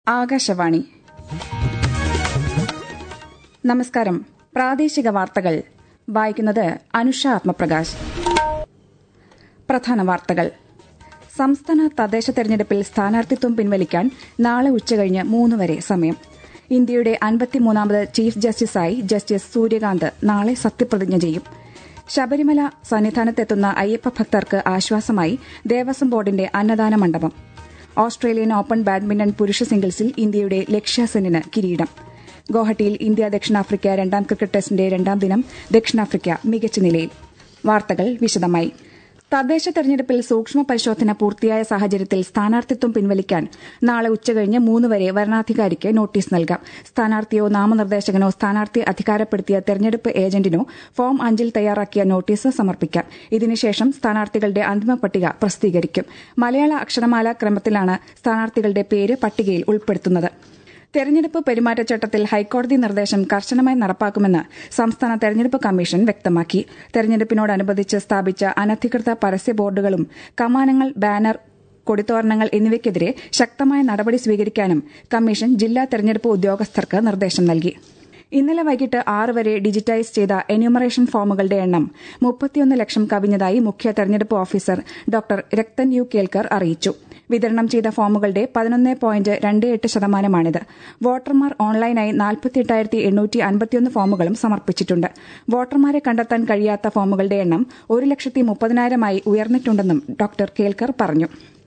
ആകാശവാണി നമസ്കാരം പ്രാദേശിക വാർത്തകൾ വായിക്കുന്നത് അനുഷ ആത്മപ്രകാശ് പ്രധാന വാർത്തകൾ സംസ്ഥാന തദ്ദേശ തെരഞ്ഞെടുപ്പിൽ സ്ഥാനാർത്ഥിത്വം പിൻവലിക്കാൻ നാളെ ഉച്ചകഴിഞ്ഞ് മൂന്ന് വരെ സമയം ഇന്ത്യയുടെ അൻപത്തിമൂന്നാമത് ചീഫ് ജസ്റ്റിസായി ജസ്റ്റിസ് സൂര്യകാന്ത് നാളെ സത്യപ്രതിജ്ഞ ചെയ്യും ശബരിമല സന്നിധാനത്തെത്തുന്ന അയ്യപ്പ ഭക്തർക്ക് ആശ്വാസമായി ദേവസ്വം ബോർഡിന്റെ അന്നദാന മണ്ഡപം ഓസ്ട്രേലിയൻ ഓപ്പൺ ബാഡ്മിന്റൺ പുരുഷ സിംഗിൾസിൽ ഇന്ത്യയുടെ ലക്ഷ്യാസെന്നിന് കിരീടം ഗോഹട്ടിയിൽ ഇന്ത്യ ദക്ഷിണാഫ്രിക്ക രണ്ടാം ക്രിക്കറ്റ് ടെസ്റ്റിന്റെ രണ്ടാം ദിനം ദക്ഷിണാഫ്രിക്ക മികച്ച നിലയിൽ വാർത്തകൾ വിശദമായി തദ്ദേശ തെരഞ്ഞെടുപ്പിൽ സൂക്ഷ്മ പരിശോധന പൂർത്തിയായ സാഹചര്യത്തിൽ സ്ഥാനാർത്ഥിത്വം പിൻവലിക്കാൻ നാളെ ഉച്ചകഴിഞ്ഞ് മൂന്ന് വരെ വരണാധികാരിക്ക് നോട്ടീസ് നൽകാം സ്ഥാനാർത്ഥിയോ നാമനിർദ്ദേശകനോ സ്ഥാനാർത്ഥി അധികാരപ്പെടുത്തിയ തെരഞ്ഞെടുപ്പ് ഏജന്റിനോ ഫോം അഞ്ചിൽ തയ്യാറാക്കിയ നോട്ടീസ് സമർപ്പിക്കാം ഇതിനുശേഷം സ്ഥാനാർത്ഥികളുടെ അന്തിമ പട്ടിക പ്രസിദ്ധീകരിക്കും മലയാള അക്ഷരമാല ക്രമത്തിലാണ് സ്ഥാനാർത്ഥികളുടെ പേര് പട്ടികയിൽ ഉൾപ്പെടുത്തുന്നത് തെരഞ്ഞെടുപ്പ് പെരുമാറ്റച്ചട്ടത്തിൽ ഹൈക്കോടതി നിർദ്ദേശം കർശനമായി നടപ്പാക്കുമെന്ന് സംസ്ഥാന തെരഞ്ഞെടുപ്പ് കമ്മീഷൻ വ്യക്തമാക്കി തെരഞ്ഞെടുപ്പിനോടനുബന്ധിച്ച് സ്ഥാപിച്ച അനധികൃത പരസ്യ ബോർഡുകളും കമാനങ്ങൾ ബാനർ കൊടിത്തോരണങ്ങൾ എന്നിവയ്ക്കെതിരെ ശക്തമായ നടപടി സ്വീകരിക്കാനും കമ്മീഷൻ ജില്ലാ തെരഞ്ഞെടുപ്പ് ഉദ്യോഗസ്ഥർക്ക് നിർദ്ദേശം നൽകി ഇന്നലെ വൈകിട്ട് ആറ് വരെ ഡിജിറ്റൈസ് ചെയ്ത എന്യൂമറേഷൻ ഫോമുകളുടെ എണ്ണം മുപ്പത്തിയൊന്ന് ലക്ഷം കവിഞ്ഞതായി മുഖ്യ തെരഞ്ഞെടുപ്പ് officer doctor Rathan U Kelkar അറിയിച്ചു വിതരണം ചെയ്ത ഫോമുകളുടെ പതിനൊന്ന് പോയിന്റ് രണ്ട് എട്ട് ശതമാനമാണിത് വോട്ടർമാർ ഓൺലൈനായി നാൽപ്പത്തിയെട്ടായിരത്തി എണ്ണൂറ്റി അൻപത്തിയൊന്ന് ഫോമുകളും സമർപ്പിച്ചിട്ടുണ്ട് വോട്ടർമാരെ കണ്ടെത്താൻ കഴിയാത്ത ഫോമുകളുടെ എണ്ണം ഒരു ലക്ഷത്തി മുപ്പതിനായിരമായി ഉയർന്നിട്ടുണ്ടെന്നും ഡോക്ടർ കേൽക്കർ പറഞ്ഞു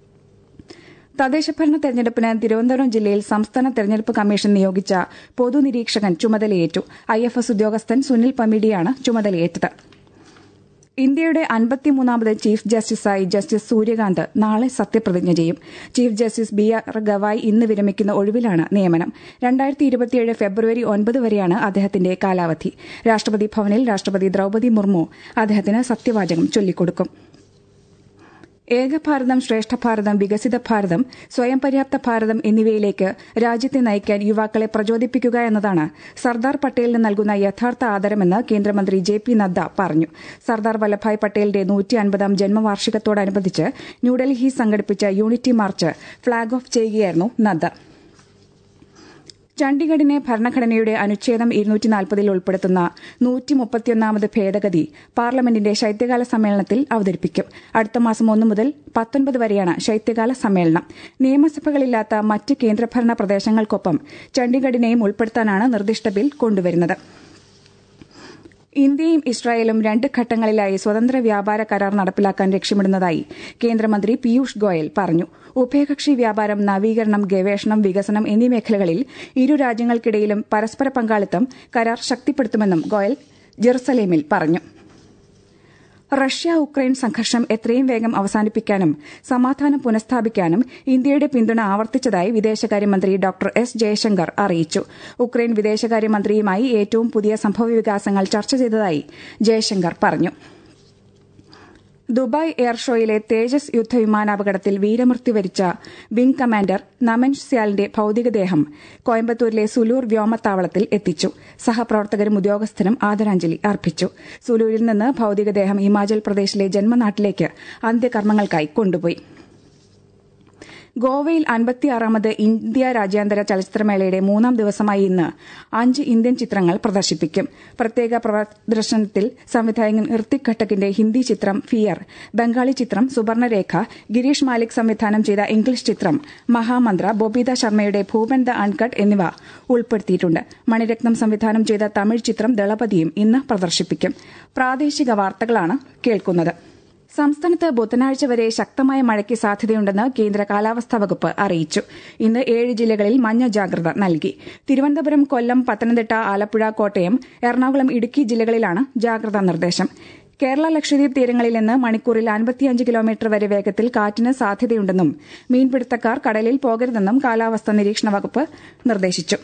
തദ്ദേശഭരണ തെരഞ്ഞെടുപ്പിന് തിരുവനന്തപുരം ജില്ലയിൽ സംസ്ഥാന തെരഞ്ഞെടുപ്പ് കമ്മീഷൻ നിയോഗിച്ച പൊതുനിരീക്ഷകൻ ചുമതലയേറ്റു ഐ എഫ് എസ് ഉദ്യോഗസ്ഥൻ സുനിൽ പമിഡിയാണ് ചുമതലയേറ്റത് ഇന്ത്യയുടെ അൻപത്തിമൂന്നാമത് ചീഫ് ജസ്റ്റിസായി ജസ്റ്റിസ് സൂര്യകാന്ത് നാളെ സത്യപ്രതിജ്ഞ ചെയ്യും chief justice B R Gavai ഇന്ന് വിരമിക്കുന്ന ഒഴിവിലാണ് നിയമനം രണ്ടായിരത്തി ഇരുപത്തിയേഴ് ഫെബ്രുവരി ഒൻപത് വരെയാണ് അദ്ദേഹത്തിന്റെ കാലാവധി രാഷ്ട്രപതി ഭവനിൽ രാഷ്ട്രപതി ദ്രൌപതി മുർമു അദ്ദേഹത്തിന് സത്യവാചകം ചൊല്ലിക്കൊടുക്കും ഏകഭാരതം ശ്രേഷ്ഠ ഭാരതം വികസിത ഭാരതം സ്വയം പര്യാപ്ത ഭാരതം എന്നിവയിലേക്ക് രാജ്യത്തെ നയിക്കാൻ യുവാക്കളെ പ്രചോദിപ്പിക്കുക എന്നതാണ് സർദാർ പട്ടേലിന് നൽകുന്ന യഥാർത്ഥ ആദരമെന്ന് കേന്ദ്രമന്ത്രി ജെ പി നദ്ദ പറഞ്ഞു സർദാർ വല്ലഭായ് പട്ടേലിന്റെ നൂറ്റി അൻപതാം ജന്മവാർഷികത്തോടനുബന്ധിച്ച് ന്യൂഡൽഹി സംഘടിപ്പിച്ച യൂണിറ്റി മാർച്ച് ഫ്ളാഗ് ഓഫ് ചെയ്യുകയായിരുന്നു നദ്ദ ചണ്ഡീഗഡിനെ ഭരണഘടനയുടെ അനുച്ഛേദം ഇരുന്നൂറ്റി നാൽപ്പതിൽ ഉൾപ്പെടുത്തുന്ന നൂറ്റി മുപ്പത്തിയൊന്നാമത് ഭേദഗതി പാർലമെന്റിന്റെ ശൈത്യകാല സമ്മേളനത്തിൽ അവതരിപ്പിക്കും അടുത്ത മാസം ഒന്നു മുതൽ പത്തൊൻപത് വരെയാണ് ശൈത്യകാല സമ്മേളനം നിയമസഭകളില്ലാത്ത മറ്റ് കേന്ദ്രഭരണ പ്രദേശങ്ങൾക്കൊപ്പം ചണ്ഡീഗഡിനെയും ഉൾപ്പെടുത്താനാണ് നിർദ്ദിഷ്ട ബിൽ കൊണ്ടുവരുന്നത് ഇന്ത്യയും ഇസ്രായേലും രണ്ട് ഘട്ടങ്ങളിലായി സ്വതന്ത്ര വ്യാപാര കരാർ നടപ്പിലാക്കാൻ ലക്ഷ്യമിടുന്നതായി കേന്ദ്രമന്ത്രി പീയൂഷ് ഗോയൽ പറഞ്ഞു ഉഭയകക്ഷി വ്യാപാരം നവീകരണം ഗവേഷണം വികസനം എന്നീ മേഖലകളിൽ ഇരു രാജ്യങ്ങൾക്കിടയിലും പരസ്പര പങ്കാളിത്തം കരാർ ശക്തിപ്പെടുത്തുമെന്നും ഗോയൽ ജെറുസലേമിൽ പറഞ്ഞു റഷ്യ ഉക്രൈൻ സംഘർഷം എത്രയും വേഗം അവസാനിപ്പിക്കാനും സമാധാനം പുനഃസ്ഥാപിക്കാനും ഇന്ത്യയുടെ പിന്തുണ ആവർത്തിച്ചതായി വിദേശകാര്യമന്ത്രി ഡോക്ടർ എസ് ജയശങ്കർ അറിയിച്ചു ഉക്രൈൻ വിദേശകാര്യമന്ത്രിയുമായി ഏറ്റവും പുതിയ സംഭവവികാസങ്ങൾ ചർച്ച ചെയ്തതായി ജയശങ്കർ പറഞ്ഞു ദുബായ് എയർ ഷോയിലെ തേജസ് യുദ്ധവിമാനാപകടത്തിൽ വീരമൃത്യു വരിച്ച വിംഗ് കമാൻഡർ നമൻ സ്യാലിന്റെ ഭൌതികദേഹം കോയമ്പത്തൂരിലെ സുലൂർ വ്യോമത്താവളത്തിൽ എത്തിച്ചു സഹപ്രവർത്തകരും ഉദ്യോഗസ്ഥരും ആദരാഞ്ജലി അർപ്പിച്ചു സുലൂരിൽ നിന്ന് ഭൌതികദേഹം ഹിമാചൽ പ്രദേശിലെ ജന്മനാട്ടിലേക്ക് അന്ത്യകർമ്മങ്ങൾക്കായി കൊണ്ടുപോയി ഗോവയിൽ അൻപത്തിയാറാമത് ഇന്ത്യ രാജ്യാന്തര ചലച്ചിത്രമേളയുടെ മൂന്നാം ദിവസമായ ഇന്ന് അഞ്ച് ഇന്ത്യൻ ചിത്രങ്ങൾ പ്രദർശിപ്പിക്കും പ്രത്യേക പ്രദർശനത്തിൽ സംവിധായകൻ ഋത്തിക് ഘട്ടക്കിന്റെ ഹിന്ദി ചിത്രം ഫിയർ ബംഗാളി ചിത്രം സുവർണരേഖ ഗിരീഷ് മാലിക് സംവിധാനം ചെയ്ത ഇംഗ്ലീഷ് ചിത്രം മഹാമന്ത്ര ബൊബീത ശർമ്മയുടെ ഭൂപൻ ദ അൺകട്ട് എന്നിവ ഉൾപ്പെടുത്തിയിട്ടുണ്ട് മണിരത്നം സംവിധാനം ചെയ്ത തമിഴ് ചിത്രം ദളപതിയും ഇന്ന് പ്രദർശിപ്പിക്കും പ്രാദേശിക വാർത്തകളാണ് കേൾക്കുന്നത് സംസ്ഥാനത്ത് ബുധനാഴ്ച വരെ ശക്തമായ മഴയ്ക്ക് സാധ്യതയുണ്ടെന്ന് കേന്ദ്ര കാലാവസ്ഥാ വകുപ്പ് അറിയിച്ചു ഇന്ന് ഏഴ് ജില്ലകളിൽ മഞ്ഞ ജാഗ്രത നൽകി തിരുവനന്തപുരം കൊല്ലം പത്തനംതിട്ട ആലപ്പുഴ കോട്ടയം എറണാകുളം ഇടുക്കി ജില്ലകളിലാണ് ജാഗ്രതാ നിർദ്ദേശം കേരള ലക്ഷദ്വീപ് തീരങ്ങളിൽ നിന്ന് മണിക്കൂറിൽ അൻപത്തിയഞ്ച് കിലോമീറ്റർ വരെ വേഗത്തിൽ കാറ്റിന് സാധ്യതയുണ്ടെന്നും മീൻപിടുത്തക്കാർ കടലിൽ പോകരുതെന്നും കാലാവസ്ഥാ നിരീക്ഷണ വകുപ്പ് നിർദ്ദേശിച്ചു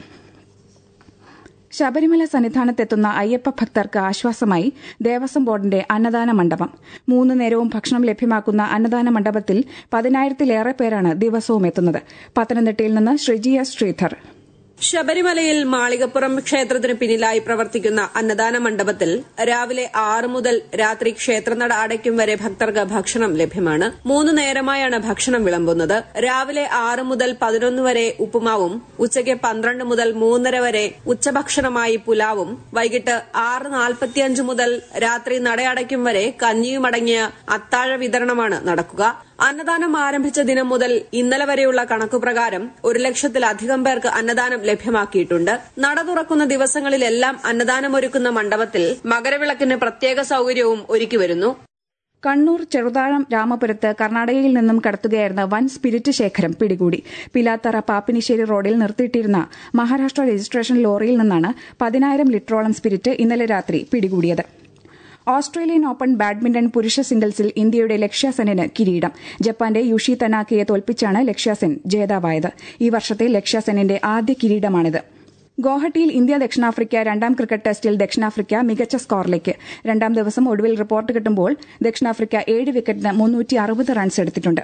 ശബരിമല സന്നിധാനത്തെത്തുന്ന അയ്യപ്പ ഭക്തർക്ക് ആശ്വാസമായി ദേവസ്വം ബോർഡിന്റെ അന്നദാന മണ്ഡപം മൂന്ന് നേരവും ഭക്ഷണം ലഭ്യമാക്കുന്ന അന്നദാന മണ്ഡപത്തിൽ പതിനായിരത്തിലേറെ പേരാണ് ദിവസവും എത്തുന്നത് പത്തനംതിട്ടയിൽ നിന്ന് ശ്രീജി എസ് ശ്രീധർ ശബരിമലയിൽ മാളികപ്പുറം ക്ഷേത്രത്തിന് പിന്നിലായി പ്രവർത്തിക്കുന്ന അന്നദാന മണ്ഡപത്തിൽ രാവിലെ ആറ് മുതൽ രാത്രി ക്ഷേത്രനട അടയ്ക്കും വരെ ഭക്തർക്ക് ഭക്ഷണം ലഭ്യമാണ് മൂന്ന് നേരമായാണ് ഭക്ഷണം വിളമ്പുന്നത് രാവിലെ ആറ് മുതൽ പതിനൊന്ന് വരെ ഉപ്പുമാവും ഉച്ചയ്ക്ക് പന്ത്രണ്ട് മുതൽ മൂന്നര വരെ ഉച്ചഭക്ഷണമായി പുലാവും വൈകിട്ട് ആറ് നാൽപ്പത്തിയഞ്ച് മുതൽ രാത്രി നടയടയ്ക്കും വരെ കഞ്ഞിയുമടങ്ങിയ അത്താഴ വിതരണമാണ് നടക്കുക അന്നദാനം ആരംഭിച്ച ദിനം മുതൽ ഇന്നലെ വരെയുള്ള കണക്കുപ്രകാരം ഒരു ലക്ഷത്തിലധികം പേർക്ക് അന്നദാനം ലഭ്യമാക്കിയിട്ടുണ്ട് നട തുറക്കുന്ന ദിവസങ്ങളിലെല്ലാം അന്നദാനമൊരുക്കുന്ന മണ്ഡപത്തിൽ മകരവിളക്കിന് പ്രത്യേക സൌകര്യവും ഒരുക്കിവരുന്നു കണ്ണൂർ ചെറുതാഴം രാമപുരത്ത് കർണാടകയിൽ നിന്നും കടത്തുകയായിരുന്ന വൻ സ്പിരിറ്റ് ശേഖരം പിടികൂടി പിലാത്തറ പാപ്പിനിശ്ശേരി റോഡിൽ നിർത്തിയിട്ടിരുന്ന മഹാരാഷ്ട്ര രജിസ്ട്രേഷൻ ലോറിയിൽ നിന്നാണ് പതിനായിരം ലിറ്ററോളം സ്പിരിറ്റ് ഇന്നലെ രാത്രി പിടികൂടിയത് ഓസ്ട്രേലിയൻ ഓപ്പൺ ബാഡ്മിന്റൺ പുരുഷ സിംഗിൾസിൽ ഇന്ത്യയുടെ ലക്ഷ്യാസെനിന് കിരീടം ജപ്പാന്റെ യുഷി തനാക്കയെ തോൽപ്പിച്ചാണ് ലക്ഷ്യാസെൻ ജേതാവായത് ഈ വർഷത്തെ ലക്ഷ്യാസെനിന്റെ ആദ്യ കിരീടമാണിത് ഗോഹട്ടിയിൽ ഇന്ത്യ ദക്ഷിണാഫ്രിക്ക രണ്ടാം ക്രിക്കറ്റ് ടെസ്റ്റിൽ ദക്ഷിണാഫ്രിക്ക മികച്ച സ്കോറിലേക്ക് രണ്ടാം ദിവസം ഒടുവിൽ റിപ്പോർട്ട് കിട്ടുമ്പോൾ ദക്ഷിണാഫ്രിക്ക ഏഴ് വിക്കറ്റിന് മുന്നൂറ്റി അറുപത് റൺസ് എടുത്തിട്ടുണ്ട്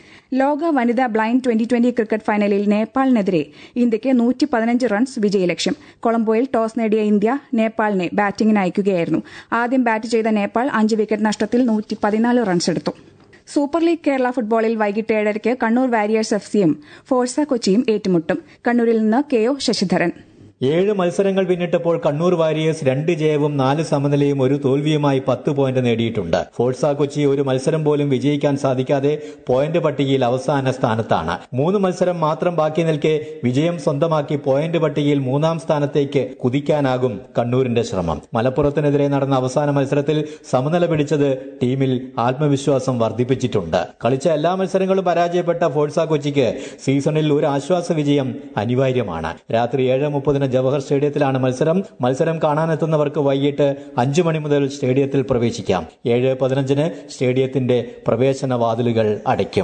ലോക വനിതാ ബ്ലൈൻഡ് ട്വന്റി ട്വന്റി ക്രിക്കറ്റ് ഫൈനലിൽ നേപ്പാളിനെതിരെ ഇന്ത്യയ്ക്ക് നൂറ്റി പതിനഞ്ച് റൺസ് വിജയലക്ഷ്യം കൊളംബോയിൽ ടോസ് നേടിയ ഇന്ത്യ നേപ്പാളിനെ ബാറ്റിംഗിന് അയക്കുകയായിരുന്നു ആദ്യം ബാറ്റ് ചെയ്ത നേപ്പാൾ അഞ്ച് വിക്കറ്റ് നഷ്ടത്തിൽ നൂറ്റി പതിനാല് റൺസ് എടുത്തു സൂപ്പർ ലീഗ് കേരള ഫുട്ബോളിൽ വൈകിട്ട് ഏഴരയ്ക്ക് കണ്ണൂർ വാരിയേഴ്സ് എഫ് സിയും ഫോഴ്സ കൊച്ചിയും ഏറ്റുമുട്ടും കണ്ണൂരിൽ നിന്ന് കെ ഒ ശശിധരൻ ഏഴ് മത്സരങ്ങൾ പിന്നിട്ടപ്പോൾ കണ്ണൂർ വാരിയേഴ്സ് രണ്ട് ജയവും നാല് സമനിലയും ഒരു തോൽവിയുമായി പത്ത് പോയിന്റ് നേടിയിട്ടുണ്ട് ഫോഴ്സ കൊച്ചി ഒരു മത്സരം പോലും വിജയിക്കാൻ സാധിക്കാതെ പോയിന്റ് പട്ടികയിൽ അവസാന സ്ഥാനത്താണ് മൂന്ന് മത്സരം മാത്രം ബാക്കി നിൽക്കെ വിജയം സ്വന്തമാക്കി പോയിന്റ് പട്ടികയിൽ മൂന്നാം സ്ഥാനത്തേക്ക് കുതിക്കാനാകും കണ്ണൂരിന്റെ ശ്രമം മലപ്പുറത്തിനെതിരെ നടന്ന അവസാന മത്സരത്തിൽ സമനില പിടിച്ചത് ടീമിൽ ആത്മവിശ്വാസം വർദ്ധിപ്പിച്ചിട്ടുണ്ട് കളിച്ച എല്ലാ മത്സരങ്ങളും പരാജയപ്പെട്ട ഫോഴ്സ കൊച്ചിക്ക് സീസണിൽ ഒരു ആശ്വാസ വിജയം അനിവാര്യമാണ് രാത്രി ഏഴ് മുപ്പതിന് ജവഹർ സ്റ്റേഡിയത്തിലാണ് മത്സരം മത്സരം കാണാനെത്തുന്നവർക്ക് വൈകിട്ട് അഞ്ചു മണി മുതൽ സ്റ്റേഡിയത്തിൽ പ്രവേശിക്കാം ഏഴ് പതിനഞ്ചിന് സ്റ്റേഡിയത്തിന്റെ പ്രവേശന വാതിലുകൾ അടയ്ക്കും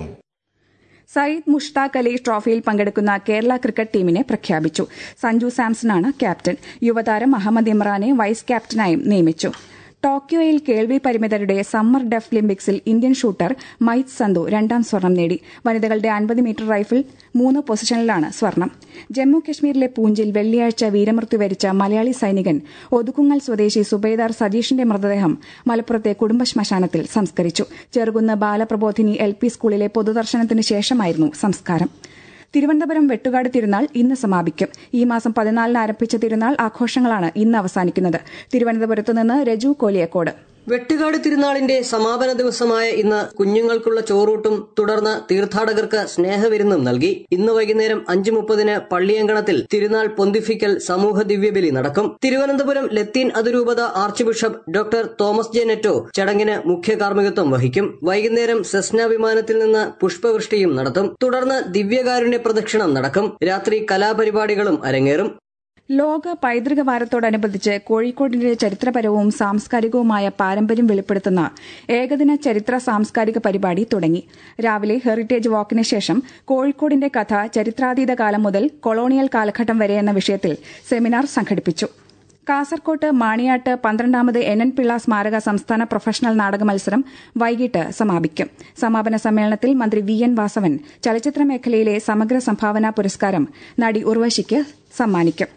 സയ്യിദ് മുഷ്താഖ് അലി ട്രോഫിയിൽ പങ്കെടുക്കുന്ന കേരള ക്രിക്കറ്റ് ടീമിനെ പ്രഖ്യാപിച്ചു സഞ്ജു സാംസണാണ് ക്യാപ്റ്റൻ യുവതാരം അഹമ്മദ് ഇമ്രാനെ വൈസ് ക്യാപ്റ്റനായും നിയമിച്ചു ടോക്കിയോയിൽ കേൾവി പരിമിതരുടെ സമ്മർ ഡെഫ് ഒളിമ്പിക്സിൽ ഇന്ത്യൻ ഷൂട്ടർ മൈത് സന്ധു രണ്ടാം സ്വർണം നേടി വനിതകളുടെ അൻപത് മീറ്റർ റൈഫിൾ മൂന്ന് പൊസിഷനിലാണ് സ്വർണം ജമ്മു കശ്മീരിലെ പൂഞ്ചിൽ വെള്ളിയാഴ്ച വീരമൃത്യു വരിച്ച മലയാളി സൈനികൻ ഒതുക്കുങ്ങൽ സ്വദേശി സുബൈദാർ സതീഷിന്റെ മൃതദേഹം മലപ്പുറത്തെ കുടുംബ ശ്മശാനത്തിൽ സംസ്കരിച്ചു ചെറുകുന്ന് ബാലപ്രബോധിനി എൽ പി സ്കൂളിലെ പൊതുദർശനത്തിന് ശേഷമായിരുന്നു സംസ്കാരം തിരുവനന്തപുരം വെട്ടുകാട് തിരുനാൾ ഇന്ന് സമാപിക്കും ഈ മാസം പതിനാലിന് ആരംഭിച്ച തിരുനാൾ ആഘോഷങ്ങളാണ് ഇന്ന് അവസാനിക്കുന്നത് തിരുവനന്തപുരത്ത് നിന്ന് രജു കോലിയക്കോട് വെട്ടുകാട് തിരുനാളിന്റെ സമാപന ദിവസമായ ഇന്ന് കുഞ്ഞുങ്ങൾക്കുള്ള ചോറൂട്ടും തുടർന്ന് തീർത്ഥാടകർക്ക് സ്നേഹവിരുന്നും നൽകി ഇന്ന് വൈകുന്നേരം അഞ്ചു മുപ്പതിന് പള്ളിയങ്കണത്തിൽ തിരുനാൾ പൊന്തിഫിക്കൽ സമൂഹ ദിവ്യബലി നടക്കും തിരുവനന്തപുരം ലത്തീൻ അതിരൂപത archbishop doctor Thomas J Netto ചടങ്ങിന് മുഖ്യ കാർമ്മികത്വം വഹിക്കും വൈകുന്നേരം സെസ്ന വിമാനത്തിൽ നിന്ന് പുഷ്പവൃഷ്ടിയും നടത്തും തുടർന്ന് ദിവ്യകാരുണ്യ പ്രദക്ഷിണം നടക്കും രാത്രി കലാപരിപാടികളും അരങ്ങേറും ലോക പൈതൃക വാരത്തോടനുബന്ധിച്ച് കോഴിക്കോടിന്റെ ചരിത്രപരവും സാംസ്കാരികവുമായ പാരമ്പര്യം വെളിപ്പെടുത്തുന്ന ഏകദിന ചരിത്ര സാംസ്കാരിക പരിപാടി തുടങ്ങി രാവിലെ ഹെറിറ്റേജ് വാക്കിന് ശേഷം കോഴിക്കോടിന്റെ കഥ ചരിത്രാതീത കാലം മുതൽ കൊളോണിയൽ കാലഘട്ടം വരെ എന്ന വിഷയത്തിൽ സെമിനാർ സംഘടിപ്പിച്ചു കാസർകോട്ട് മാണിയാട്ട് പന്ത്രണ്ടാമത് എൻ എൻ പിള്ള സ്മാരക സംസ്ഥാന പ്രൊഫഷണൽ നാടക മത്സരം വൈകിട്ട് സമാപിക്കും സമാപന സമ്മേളനത്തിൽ മന്ത്രി വി എൻ വാസവൻ ചലച്ചിത്ര മേഖലയിലെ സമഗ്ര സംഭാവനാ പുരസ്കാരം നടി ഉർവശിക്ക് സമ്മാനിക്കും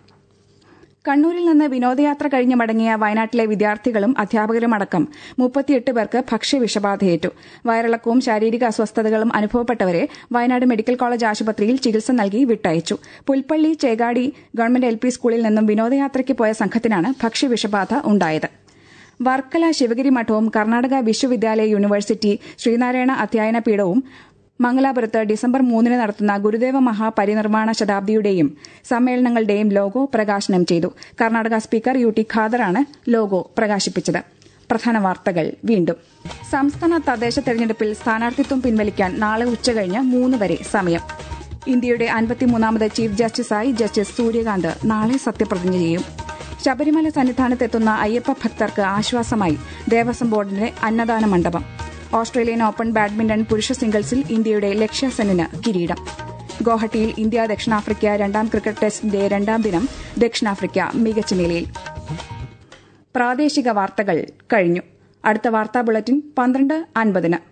കണ്ണൂരിൽ നിന്ന് വിനോദയാത്ര കഴിഞ്ഞ് മടങ്ങിയ വയനാട്ടിലെ വിദ്യാർത്ഥികളും അധ്യാപകരുമടക്കം മുപ്പത്തിയെട്ട് പേർക്ക് ഭക്ഷ്യവിഷബാധയേറ്റു വയറിളക്കവും ശാരീരിക അസ്വസ്ഥതകളും അനുഭവപ്പെട്ടവരെ വയനാട് മെഡിക്കൽ കോളേജ് ആശുപത്രിയിൽ ചികിത്സ നൽകി വിട്ടയച്ചു പുൽപ്പള്ളി ചേകാടി ഗവൺമെന്റ് എൽ സ്കൂളിൽ നിന്നും വിനോദയാത്രയ്ക്ക് പോയ സംഘത്തിനാണ് ഭക്ഷ്യവിഷബാധ ഉണ്ടായത് വർക്കല ശിവഗിരി മഠവും കർണാടക വിശ്വവിദ്യാലയ യൂണിവേഴ്സിറ്റി ശ്രീനാരായണ അധ്യയന പീഠവും മംഗലാപുരത്ത് ഡിസംബർ മൂന്നിന് നടത്തുന്ന ഗുരുദേവ മഹാപരിനിർമ്മാണ ശതാബ്ദിയുടെയും സമ്മേളനങ്ങളുടെയും ലോഗോ പ്രകാശനം ചെയ്തു കർണാടക സ്പീക്കർ യു ടി ഖാദറാണ് ലോഗോ പ്രകാശിപ്പിച്ചത് പ്രധാന വാർത്തകൾ വീണ്ടും സംസ്ഥാന തദ്ദേശ തെരഞ്ഞെടുപ്പിൽ സ്ഥാനാർത്ഥിത്വം പിൻവലിക്കാൻ നാളെ ഉച്ചകഴിഞ്ഞ് മൂന്ന് വരെ സമയം ഇന്ത്യയുടെ അൻപത്തിമൂന്നാമത് ചീഫ് ജസ്റ്റിസായി ജസ്റ്റിസ് സൂര്യകാന്ത് നാളെ സത്യപ്രതിജ്ഞ ചെയ്യും ശബരിമല സന്നിധാനത്തെത്തുന്ന അയ്യപ്പ ഭക്തർക്ക് ആശ്വാസമായി ദേവസ്വം ബോർഡിന്റെ അന്നദാന മണ്ഡപം ഓസ്ട്രേലിയൻ ഓപ്പൺ ബാഡ്മിന്റൺ പുരുഷ സിംഗിൾസിൽ ഇന്ത്യയുടെ ലക്ഷ്യസെന്നിന് കിരീടം ഗോഹട്ടിയിൽ ഇന്ത്യ ദക്ഷിണാഫ്രിക്ക രണ്ടാം ക്രിക്കറ്റ് ടെസ്റ്റിന്റെ രണ്ടാം ദിനം ദക്ഷിണാഫ്രിക്ക മികച്ച നിലയിൽ പ്രാദേശിക വാർത്തകൾ കഴിഞ്ഞു അടുത്ത വാർത്താ ബുള്ളറ്റിൻ പന്ത്രണ്ട് അൻപതിന്